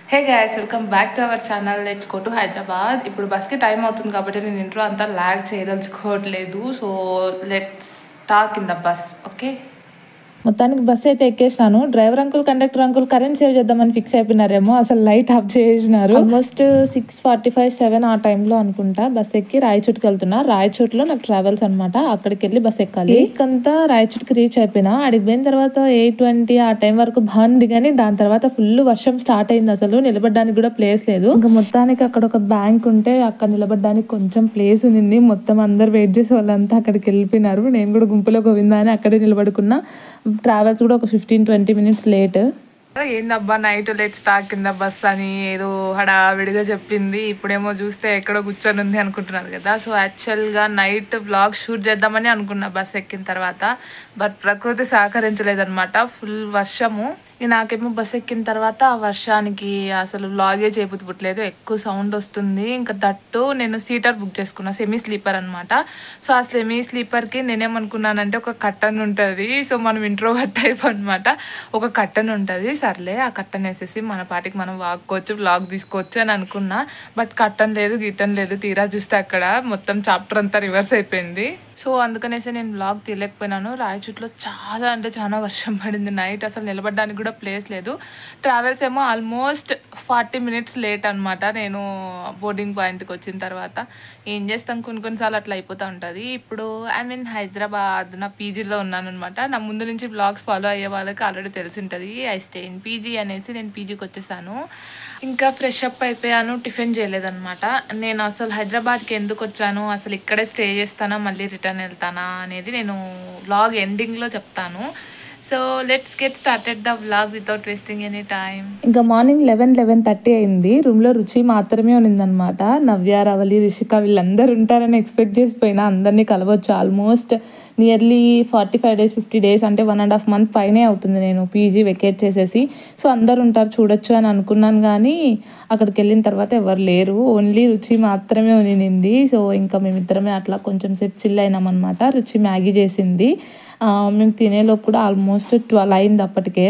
hey guys welcome back to our channel let's go to Hyderabad ఇప్పుడు బస్కి time అవుతుంది కాబట్టి నేను ఇంట్లో అంతా ల్యాగ్ చేయదలుచుకోవట్లేదు so let's talk in the bus okay మొత్తానికి బస్సు అయితే ఎక్కేసినాను driver uncle conductor uncle current save చేద్దామని ఫిక్స్ అయిపోయినారేమో అసలు లైట్ ఆఫ్ చేసినారు almost six forty five seven ఆ టైంలో అనుకుంటా బస్ ఎక్కి రాయచోటుకి వెళ్తున్నా రాయచోటులో నాకు ట్రావెల్స్ అనమాట అక్కడికి వెళ్ళి బస్ ఎక్కాలి ఎయిట్ అంతా రాయచోటుకి రీచ్ అయిపోయినా అడిగి పోయిన తర్వాత ఎయిట్ ట్వంటీ ఆ టైం వరకు బాగుంది కానీ దాని తర్వాత ఫుల్ వర్షం స్టార్ట్ అయింది అసలు నిలబడడానికి కూడా ప్లేస్ లేదు ఇంకా మొత్తానికి అక్కడ ఒక బ్యాంక్ ఉంటే అక్కడ నిలబడడానికి కొంచెం ప్లేస్ ఉంది మొత్తం అందరు వెయిట్ చేసే వాళ్ళంతా అక్కడికి వెళ్ళిపోయినారు నేను కూడా గుంపులో గోవిందా అని అక్కడే నిలబడుకున్నా ట్రావెల్స్ కూడా ఒక ఫిఫ్టీన్ ట్వంటీ మినిట్స్ లేట్ ఏందబ్బా night let's talk in the bus అని ఏదో హడావిడిగా చెప్పింది ఇప్పుడేమో చూస్తే ఎక్కడో కూర్చొని ఉంది అనుకుంటున్నారు కదా సో యాక్చువల్గా నైట్ వ్లాగ్ షూట్ చేద్దామని అనుకున్నా బస్ ఎక్కిన తర్వాత బట్ ప్రకృతి సహకరించలేదన్నమాట ఫుల్ వర్షము ఇక నాకేమో బస్ ఎక్కిన తర్వాత ఆ వర్షానికి అసలు వ్లాగే చేయబుద్ధిపుట్లేదు ఎక్కువ సౌండ్ వస్తుంది ఇంకా దట్టు నేను సీటర్ బుక్ చేసుకున్నా సెమీ స్లీపర్ అనమాట సో ఆ సెమీ స్లీపర్కి నేనేమనుకున్నానంటే ఒక కట్టన్ ఉంటుంది సో మనం ఇంట్రో టైప్ అనమాట ఒక కట్టన్ ఉంటుంది సర్లే ఆ కట్టన్ వేసేసి మన పాటికి మనం వాక్కోవచ్చు వ్లాగ్ తీసుకోవచ్చు అని అనుకున్నా బట్ కట్టన్ లేదు గిట్టన్ లేదు తీరా చూస్తే అక్కడ మొత్తం చాప్టర్ అంతా రివర్స్ అయిపోయింది సో అందుకనేసి నేను వ్లాగ్ తీయలేకపోయినాను రాయచూట్లో చాలా అంటే చాలా వర్షం పడింది నైట్ అసలు నిలబడడానికి కూడా ప్లేస్ లేదు ట్రావెల్స్ ఏమో ఆల్మోస్ట్ ఫార్టీ మినిట్స్ లేట్ అనమాట నేను బోర్డింగ్ పాయింట్కి వచ్చిన తర్వాత ఏం చేస్తాం కొన్ని కొన్నిసార్లు అట్లా అయిపోతూ ఉంటుంది ఇప్పుడు ఐ మీన్ హైదరాబాద్ నా పీజీలో ఉన్నాను అనమాట నా ముందు నుంచి బ్లాగ్స్ ఫాలో అయ్యే వాళ్ళకి ఆల్రెడీ తెలిసి ఉంటుంది ఐ స్టే ఇన్ పీజీ అనేసి నేను పీజీకి వచ్చేసాను ఇంకా ఫ్రెష్ అప్ అయిపోయాను టిఫిన్ చేయలేదన్నమాట నేను అసలు హైదరాబాద్కి ఎందుకు వచ్చాను అసలు ఇక్కడే స్టే చేస్తానా మళ్ళీ రిటర్న్ వెళ్తానా అనేది నేను వ్లాగ్ ఎండింగ్లో చెప్తాను so let's get started the vlog without wasting any time ఇంకా మార్నింగ్ లెవెన్ లెవెన్ థర్టీ అయింది రూమ్ లో రుచి మాత్రమే ఉన్నిందనమాట నవ్య రవలి రిషిక వీళ్ళందరూ ఉంటారని ఎక్స్పెక్ట్ చేసిపోయినా అందరినీ కలవచ్చు almost nearly forty five days fifty days అంటే వన్ అండ్ హాఫ్ మంత్ పైనే అవుతుంది నేను పీజీ వెకేట్ చేసేసి సో అందరు ఉంటారు చూడొచ్చు అని అనుకున్నాను కానీ అక్కడికి వెళ్ళిన తర్వాత ఎవరు లేరు ఓన్లీ రుచి మాత్రమే ఉనింది సో ఇంకా మేమిద్దరమే అట్లా కొంచెం సేపు చిల్ అయినామన్నమాట రుచి మ్యాగీ చేసింది ఆ, మేము తినేలోపు కూడా ఆల్మోస్ట్ ట్వెల్వ్ అయింది అప్పటికే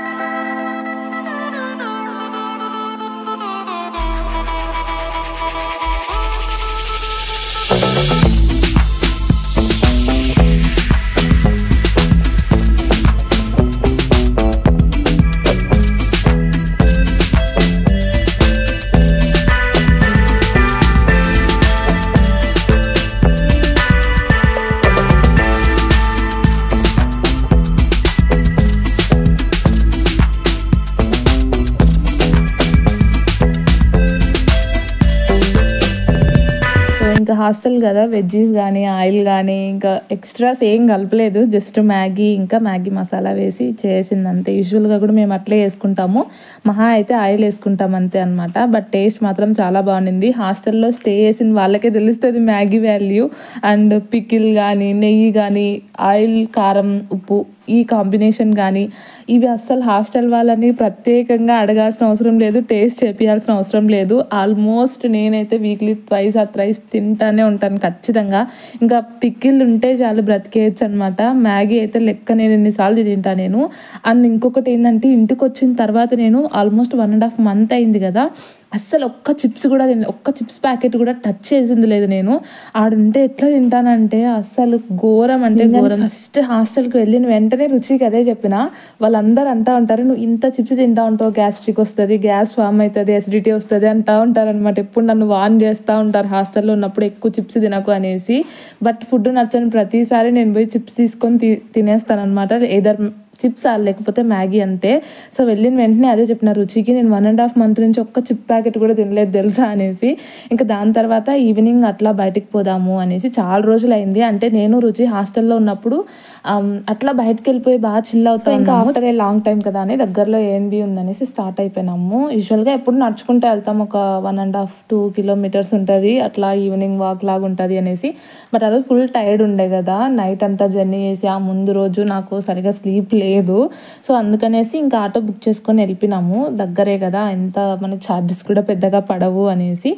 సో ఇంకా హాస్టల్ కదా వెజ్జీస్ కానీ ఆయిల్ కానీ ఇంకా ఎక్స్ట్రాస్ ఏం కలపలేదు జస్ట్ మ్యాగీ ఇంకా మ్యాగీ మసాలా వేసి చేసింది అంతే యూజువల్గా కూడా మేము అట్లే వేసుకుంటాము మహా అయితే ఆయిల్ వేసుకుంటాం అంతే అనమాట బట్ టేస్ట్ మాత్రం చాలా బాగుండింది హాస్టల్లో స్టే చేసిన వాళ్ళకే తెలుస్తుంది మ్యాగీ వాల్యూ అండ్ పికిల్ కానీ నెయ్యి కానీ ఆయిల్ కారం ఉప్పు ఈ కాంబినేషన్ కానీ ఇవి అస్సలు హాస్టల్ వాళ్ళని ప్రత్యేకంగా అడగాల్సిన అవసరం లేదు టేస్ట్ చేపియాల్సిన అవసరం లేదు ఆల్మోస్ట్ నేనైతే వీక్లీ ట్వైస్ ఆ థ్రైస్ తింటానే ఉంటాను ఖచ్చితంగా ఇంకా పిక్కిల్ ఉంటే చాలు బ్రతికేయచ్చు అనమాట మ్యాగీ అయితే లెక్క నేను ఎన్నిసార్లు తింటా నేను అండ్ ఇంకొకటి ఏంటంటే ఇంటికి వచ్చిన తర్వాత నేను almost one and half month అయింది కదా అస్సలు ఒక్క చిప్స్ కూడా తినలే ఒక్క చిప్స్ ప్యాకెట్ కూడా టచ్ చేసింది లేదు నేను ఆడుంటే ఎట్లా తింటానంటే అస్సలు ఘోరం అంటే ఘోరం ఫస్ట్ హాస్టల్కి వెళ్ళిన వెంటనే రుచికి అదే చెప్పిన వాళ్ళందరూ అంటా ఉంటారు నువ్వు ఇంత చిప్స్ తింటా ఉంటావు గ్యాస్ట్రిక్ వస్తుంది గ్యాస్ ఫామ్ అవుతుంది అసిడిటీ వస్తుంది అంటా ఉంటారు అనమాట ఎప్పుడు నన్ను వాన్ చేస్తూ ఉంటారు హాస్టల్లో ఉన్నప్పుడు ఎక్కువ చిప్స్ తినకు అనేసి బట్ ఫుడ్ నచ్చని ప్రతిసారి నేను పోయి చిప్స్ తీసుకొని తి తినేస్తాను అనమాట ఏదర్ చిప్స్ లేకపోతే మ్యాగీ అంతే సో వెళ్ళిన వెంటనే అదే చెప్పిన రుచికి నేను వన్ అండ్ హాఫ్ మంత్ నుంచి ఒక్క చిప్ ప్యాకెట్ కూడా తినలేదు తెలుసా అనేసి ఇంకా దాని తర్వాత ఈవినింగ్ అట్లా బయటికి పోదాము అనేసి చాలా రోజులు అయింది అంటే నేను రుచి హాస్టల్లో ఉన్నప్పుడు ఆమ్, అట్లా బయటకు వెళ్ళిపోయి బాగా చిల్ అవుతాం ఇంకా ఆఫ్టర్ ఏ లాంగ్ టైం కదా అని దగ్గరలో ఏఎన్బి ఉందనేసి స్టార్ట్ అయిపోయినాము యూజువల్గా ఎప్పుడు నడుచుకుంటూ వెళ్తాం ఒక one and half two kilometres ఉంటుంది అట్లా ఈవినింగ్ వాక్ లాగా ఉంటుంది అనేసి బట్ ఆ రోజు ఫుల్ టైర్డ్ ఉండే కదా నైట్ అంతా జర్నీ చేసి ఆ ముందు రోజు నాకు సరిగా స్లీప్ లేదు సో అందుకనేసి ఇంకా ఆటో బుక్ చేసుకొని వెళ్ళిపోయినాము దగ్గరే కదా ఎంత మనకి ఛార్జెస్ కూడా పెద్దగా పడవు అనేసి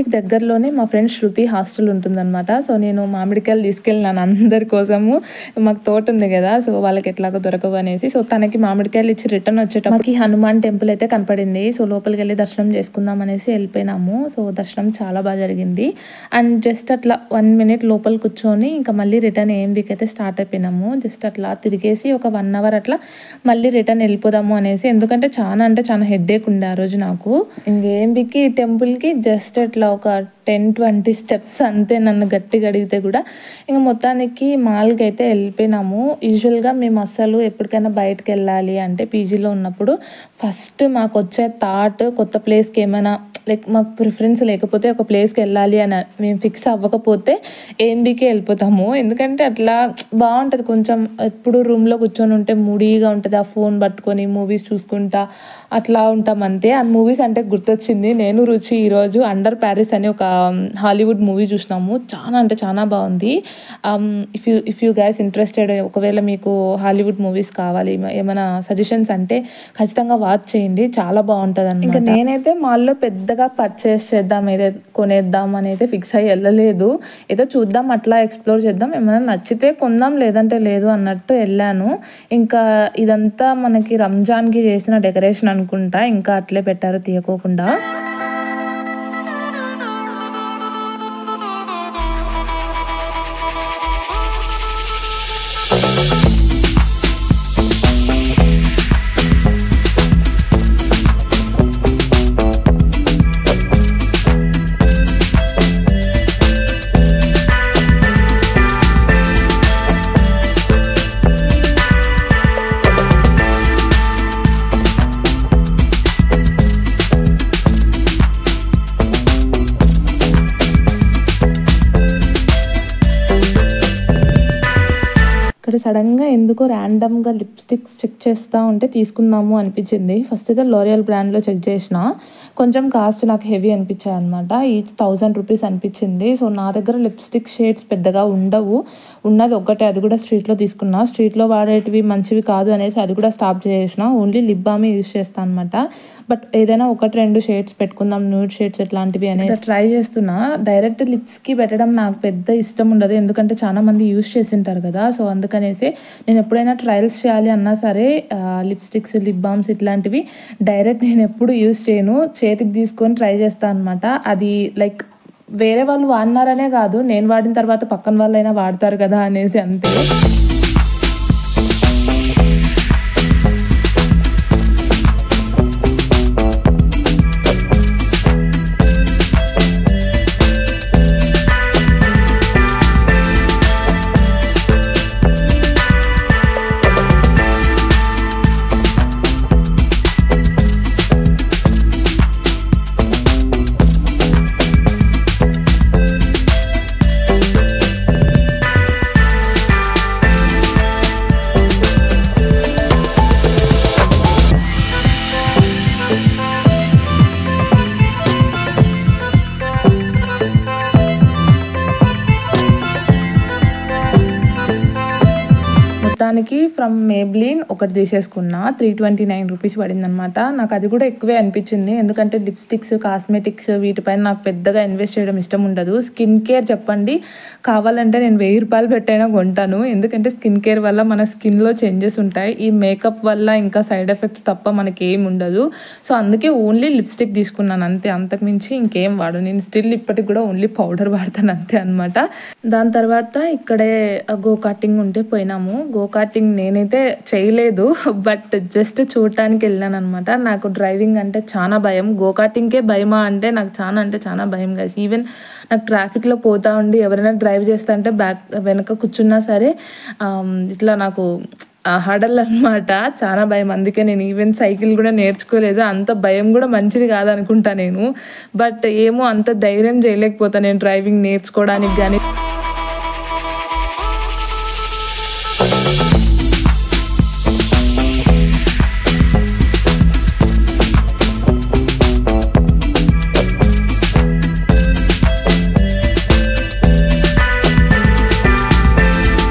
ఏఎంబికి దగ్గరలోనే మా ఫ్రెండ్ శృతి హాస్టల్ ఉంటుందన్నమాట సో నేను మామిడికాయలు తీసుకెళ్ళినాను అందరి కోసము మాకు తోట ఉంది కదా సో వాళ్ళకి ఎట్లాగో దొరకవు అనేసి సో తనకి మామిడికాయలు ఇచ్చి రిటర్న్ వచ్చేటప్పటికి హనుమాన్ టెంపుల్ అయితే కనపడింది సో లోపలికి వెళ్ళి దర్శనం చేసుకుందాం అనేసి వెళ్ళిపోయినాము సో దర్శనం చాలా బాగా జరిగింది అండ్ జస్ట్ అట్లా వన్ మినిట్ లోపల కూర్చొని ఇంకా మళ్ళీ రిటర్న్ ఏఎంబికి అయితే స్టార్ట్ అయిపోయినాము జస్ట్ అట్లా తిరిగేసి ఒక వన్ అవర్ అట్లా మళ్ళీ రిటర్న్ వెళ్ళిపోదాము అనేసి ఎందుకంటే చాలా అంటే చాలా హెడ్ఏక్ ఉండే ఆ రోజు నాకు ఇంకేంబికి టెంపుల్కి జస్ట్ అట్లా ఒక టెన్ ట్వంటీ స్టెప్స్ అంతే నన్ను గట్టిగా అడిగితే కూడా ఇంకా మొత్తానికి మాల్కి అయితే వెళ్ళిపోయినాము యూజువల్గా మేము అస్సలు ఎప్పటికైనా బయటకు వెళ్ళాలి అంటే పీజీలో ఉన్నప్పుడు ఫస్ట్ మాకు వచ్చే థాట్ కొత్త ప్లేస్కి ఏమైనా లైక్ మాకు ప్రిఫరెన్స్ లేకపోతే ఒక ప్లేస్కి వెళ్ళాలి అని మేము ఫిక్స్ అవ్వకపోతే ఏంబీకే వెళ్ళిపోతాము ఎందుకంటే అట్లా బాగుంటుంది కొంచెం ఎప్పుడు రూమ్లో కూర్చొని ఉంటే మూడీగా ఉంటుంది ఆ ఫోన్ పట్టుకొని మూవీస్ చూసుకుంటా అట్లా ఉంటాం అంతే ఆ మూవీస్ అంటే గుర్తొచ్చింది నేను రుచి ఈరోజు అండర్ ప్యారిస్ అని ఒక హాలీవుడ్ మూవీ చూసినాము చాలా అంటే చాలా బాగుంది if you if you guys interested ఒకవేళ మీకు హాలీవుడ్ మూవీస్ కావాలి ఏమైనా సజెషన్స్ అంటే ఖచ్చితంగా వాచ్ చేయండి చాలా బాగుంటుంది ఇంకా నేనైతే మాల్లో పెద్దగా పర్చేస్ చేద్దాం ఏదో కొనేద్దాం అని అయితే ఫిక్స్ అయ్యి వెళ్ళలేదు ఏదో చూద్దాం అట్లా ఎక్స్ప్లోర్ చేద్దాం ఏమైనా నచ్చితే కొందాం లేదంటే లేదు అన్నట్టు వెళ్ళాను ఇంకా ఇదంతా మనకి రంజాన్కి చేసిన డెకరేషన్ అనుకుంటా ఇంకా అట్లే పెట్టారు తీయకోకుండా ఇక్కడ సడన్గా ఎందుకో ర్యాండమ్గా లిప్స్టిక్స్ చెక్ చేస్తూ ఉంటే తీసుకుందాము అనిపించింది ఫస్ట్ అయితే లోరియల్ బ్రాండ్లో చెక్ చేసిన కొంచెం కాస్ట్ నాకు హెవీ అనిపించాయి అనమాట ఈ థౌజండ్ రూపీస్ అనిపించింది సో నా దగ్గర లిప్స్టిక్ షేడ్స్ పెద్దగా ఉండవు ఉన్నది ఒకటే అది కూడా స్ట్రీట్లో తీసుకున్నా స్ట్రీట్లో వాడేటివి మంచివి కాదు అనేసి అది కూడా స్టాప్ చేసేసిన ఓన్లీ లిప్ బామే యూస్ చేస్తాను అనమాట బట్ ఏదైనా ఒకటి రెండు షేడ్స్ పెట్టుకుందాం న్యూడ్ షేడ్స్ ఎట్లాంటివి అనేది ట్రై చేస్తున్నా డైరెక్ట్ లిప్స్కి పెట్టడం నాకు పెద్ద ఇష్టం ఉండదు ఎందుకంటే చాలా మంది యూస్ చేసింటారు కదా సో అందుకనేసి నేను ఎప్పుడైనా ట్రయల్స్ చేయాలి అన్నా సరే లిప్స్టిక్స్ లిప్ బామ్స్ ఇట్లాంటివి డైరెక్ట్ నేను ఎప్పుడు యూస్ చేయను చేతికి తీసుకొని ట్రై చేస్తాను అనమాట అది లైక్ వేరే వాళ్ళు వాడినారనే కాదు నేను వాడిన తర్వాత పక్కన వాళ్ళైనా వాడతారు కదా అనేసి అంతే మొత్తానికి ఫ్రమ్ మేబ్లీన్ ఒకటి తీసేసుకున్నా త్రీ ట్వంటీ నైన్ రూపీస్ పడింది అనమాట నాకు అది కూడా ఎక్కువే అనిపించింది ఎందుకంటే లిప్స్టిక్స్ కాస్మెటిక్స్ వీటిపైన నాకు పెద్దగా ఇన్వెస్ట్ చేయడం ఇష్టం ఉండదు స్కిన్ కేర్ చెప్పండి కావాలంటే నేను వెయ్యి రూపాయలు పెట్టైనా కొంటాను ఎందుకంటే స్కిన్ కేర్ వల్ల మన స్కిన్లో చేంజెస్ ఉంటాయి ఈ మేకప్ వల్ల ఇంకా సైడ్ ఎఫెక్ట్స్ తప్ప మనకి ఏం ఉండదు సో అందుకే ఓన్లీ లిప్స్టిక్ తీసుకున్నాను అంతే అంతకుమించి ఇంకేం వాడు నేను స్టిల్ ఇప్పటికి కూడా ఓన్లీ పౌడర్ వాడతాను అంతే అనమాట దాని తర్వాత ఇక్కడే గో కటింగ్ ఉంటే పోయినాము గో కార్టింగ్ నేనైతే చేయలేదు బట్ జస్ట్ చూడటానికి వెళ్ళాను అనమాట నాకు డ్రైవింగ్ అంటే చాలా భయం గో కార్టింగ్కే భయమా అంటే నాకు చాలా అంటే చాలా భయం కాదు ఈవెన్ నాకు ట్రాఫిక్లో పోతా ఉండి ఎవరైనా డ్రైవ్ చేస్తా అంటే బ్యాక్ వెనక కూర్చున్నా సరే ఆమ్, ఇట్లా నాకు హడల్ అనమాట చాలా భయం అందుకే నేను ఈవెన్ సైకిల్ కూడా నేర్చుకోలేదు అంత భయం కూడా మంచిది కాదనుకుంటా నేను బట్ ఏమో అంత ధైర్యం చేయలేకపోతా నేను డ్రైవింగ్ నేర్చుకోవడానికి కానీ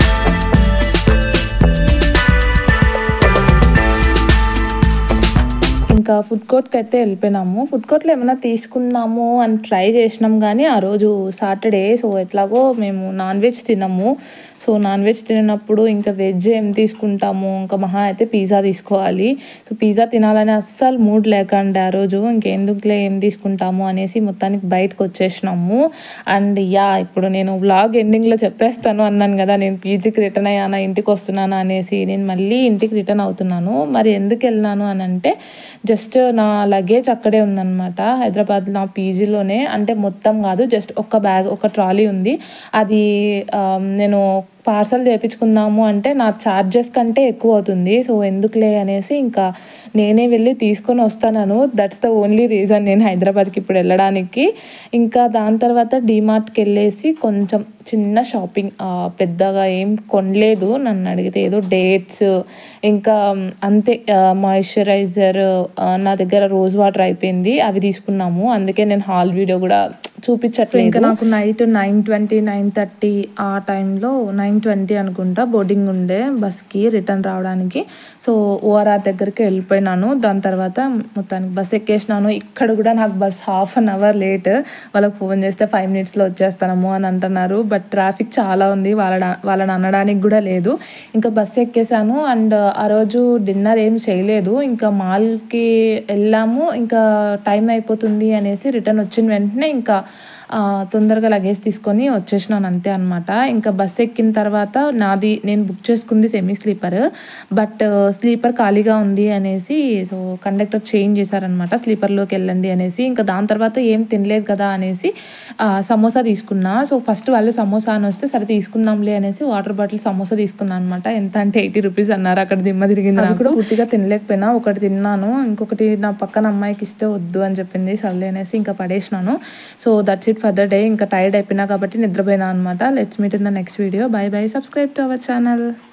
ఇంకా ఫుడ్ కోర్ట్కి అయితే వెళ్ళిపోయినాము ఫుడ్ కోర్ట్లో ఏమైనా తీసుకుందాము అని ట్రై చేసినాం కానీ ఆ రోజు సాటర్డే సో ఎట్లాగో మేము నాన్ వెజ్ తినము సో నాన్ వెజ్ తినప్పుడు ఇంకా వెజ్ ఏం తీసుకుంటాము ఇంకా మహా అయితే పిజ్జా తీసుకోవాలి సో పిజ్జా తినాలని అస్సలు మూడ్ లేకండి ఆ రోజు ఇంకెందుకులే ఏం తీసుకుంటాము అనేసి మొత్తానికి బయటకు వచ్చేసినాము అండ్ యా ఇప్పుడు నేను వ్లాగ్ ఎండింగ్లో చెప్పేస్తాను అన్నాను కదా నేను పీజీకి రిటర్న్ అయ్యానా ఇంటికి వస్తున్నానా అనేసి నేను మళ్ళీ ఇంటికి రిటర్న్ అవుతున్నాను మరి ఎందుకు వెళ్ళినాను అని అంటే జస్ట్ నా లగేజ్ అక్కడే ఉందన్నమాట హైదరాబాద్ నా పీజీలోనే అంటే మొత్తం కాదు జస్ట్ ఒక బ్యాగ్ ఒక ట్రాలీ ఉంది అది ఆ, నేను పార్సల్ చేయించుకుందాము అంటే నా ఛార్జెస్ కంటే ఎక్కువ అవుతుంది సో ఎందుకులే అనేసి ఇంకా నేనే వెళ్ళి తీసుకొని వస్తాను దట్స్ ద ఓన్లీ రీజన్ నేను హైదరాబాద్కి ఇప్పుడు వెళ్ళడానికి ఇంకా దాని తర్వాత డీమార్ట్కి వెళ్ళేసి కొంచెం చిన్న షాపింగ్ ఆ, పెద్దగా ఏం కొనలేదు నన్ను అడిగితే ఏదో డేట్స్ ఇంకా అంతే మాయిశ్చరైజర్ నా దగ్గర రోజ్ వాటర్ అయిపోయింది అవి తీసుకున్నాము అందుకే నేను హాల్ వీడియో కూడా చూపించట్లేదు ఇంకా నాకు night nine twenty nine thirty ఆ టైంలో నైన్ ట్వంటీ అనుకుంటా బోర్డింగ్ ఉండే బస్కి రిటర్న్ రావడానికి సో ఓఆర్ఆర్ దగ్గరికి వెళ్ళిపోయినాను దాని తర్వాత మొత్తానికి బస్ ఎక్కేసినాను ఇక్కడ కూడా నాకు bus half an hour late వాళ్ళకి ఫోన్ చేస్తే ఫైవ్ మినిట్స్లో వచ్చేస్తాము అని అంటున్నారు బట్ ట్రాఫిక్ చాలా ఉంది వాళ్ళ వాళ్ళని అనడానికి కూడా లేదు ఇంకా బస్ ఎక్కేసాను అండ్ ఆ రోజు డిన్నర్ ఏం చేయలేదు ఇంకా మాల్కి వెళ్ళాము ఇంకా టైం అయిపోతుంది అనేసి రిటర్న్ వచ్చిన వెంటనే ఇంకా ఆ, తొందరగా లగేజ్ తీసుకొని వచ్చేసినాను అంతే అనమాట ఇంకా బస్ ఎక్కిన తర్వాత నాది నేను బుక్ చేసుకుంది సెమీ స్లీపర్ బట్ స్లీపర్ ఖాళీగా ఉంది అనేసి సో కండక్టర్ చేంజ్ చేశారనమాట స్లీపర్లోకి వెళ్ళండి అనేసి ఇంకా దాని తర్వాత ఏం తినలేదు కదా అనేసి ఆ, సమోసా తీసుకున్నా సో ఫస్ట్ వాళ్ళు సమోసా అని వస్తే సరే తీసుకుందాంలే అనేసి వాటర్ బాటిల్ సమోసా తీసుకున్నాను అనమాట ఎంత అంటే ఎయిటీ రూపీస్ అన్నారు అక్కడ దిమ్మ తిరిగింది నాకు కూడా పూర్తిగా తినలేకపోయినా ఒకటి తిన్నాను ఇంకొకటి నా పక్కన అమ్మాయికి ఇస్తే వద్దు అని చెప్పింది సర్లే అనేసి ఇంకా పడేసినాను so that's it for the day ఇంకా టైర్డ్ అయిపోయినా కాబట్టి నిద్రపోయినా అనమాట let's meet in the next video bye bye subscribe to our channel